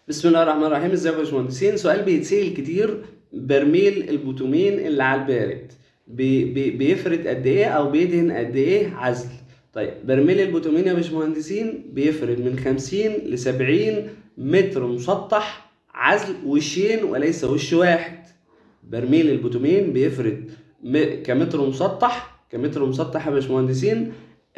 بسم الله الرحمن الرحيم ازيكم يا باشمهندسين سؤال بيتسأل كتير برميل البوتومين اللي على البارد بي بي بيفرد قد ايه او بيدهن قد ايه عزل طيب برميل البوتومين يا باشمهندسين بيفرد من 50 ل 70 متر مسطح عزل وشين وليس وش واحد برميل البوتومين بيفرد م- كمتر مسطح كمتر مسطح يا باشمهندسين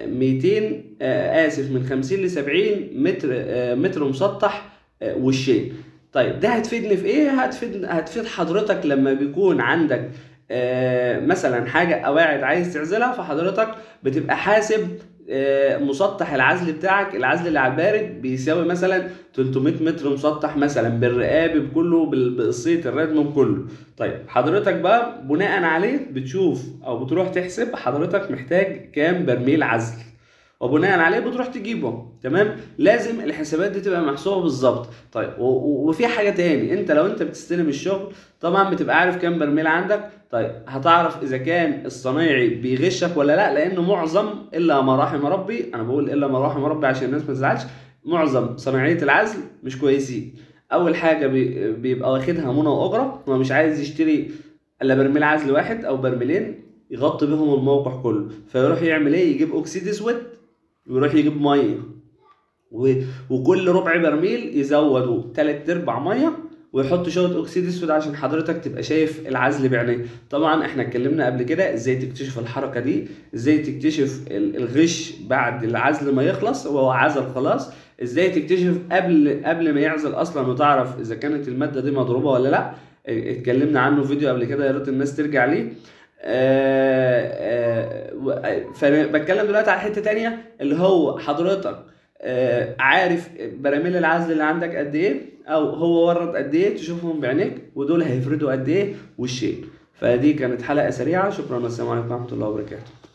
200 آه اسف من 50 ل 70 متر آه متر مسطح آه وشين طيب ده هتفيدني في ايه هتفيد هتفيد حضرتك لما بيكون عندك آه مثلا حاجه قواعد عايز تعزلها فحضرتك بتبقى حاسب آه، مسطح العزل بتاعك العزل اللي على البارد بيساوي مثلا 300 متر مسطح مثلا بالرقاب بكله بال- بقصيه الردم بكله طيب حضرتك بقى بناء عليه بتشوف او بتروح تحسب حضرتك محتاج كام برميل عزل وبناء عليه بتروح تجيبه تمام لازم الحسابات دي تبقى محسوبه بالظبط طيب و- و- وفي حاجه تاني انت لو انت بتستلم الشغل طبعا بتبقى عارف كام برميل عندك طيب هتعرف اذا كان الصنايعي بيغشك ولا لا لانه معظم الا ما رحم ربي انا بقول الا ما رحم ربي عشان الناس ما تزعلش معظم صناعيه العزل مش كويسين اول حاجه بي- بيبقى واخدها منى واجره هو مش عايز يشتري الا برميل عزل واحد او برميلين يغطي بيهم الموقع كله فيروح يعمل ايه يجيب اكسيد اسود ويروح يجيب ميه و... وكل ربع برميل يزودوا تلات ارباع ميه ويحط شويه اكسيد اسود عشان حضرتك تبقى شايف العزل بعينيه طبعا احنا اتكلمنا قبل كده ازاي تكتشف الحركه دي ازاي تكتشف ال- الغش بعد العزل ما يخلص وهو عزل خلاص ازاي تكتشف قبل قبل ما يعزل اصلا وتعرف اذا كانت الماده دي مضروبه ولا لا اتكلمنا عنه فيديو قبل كده يا ريت الناس ترجع ليه آه، آه، و- فانا بتكلم دلوقتي على حته تانية اللي هو حضرتك آه، عارف براميل العزل اللي عندك قد ايه او هو ورد قد ايه تشوفهم بعينيك ودول هيفردوا قد ايه والشيء فدي كانت حلقه سريعه شكرا والسلام عليكم ورحمه الله وبركاته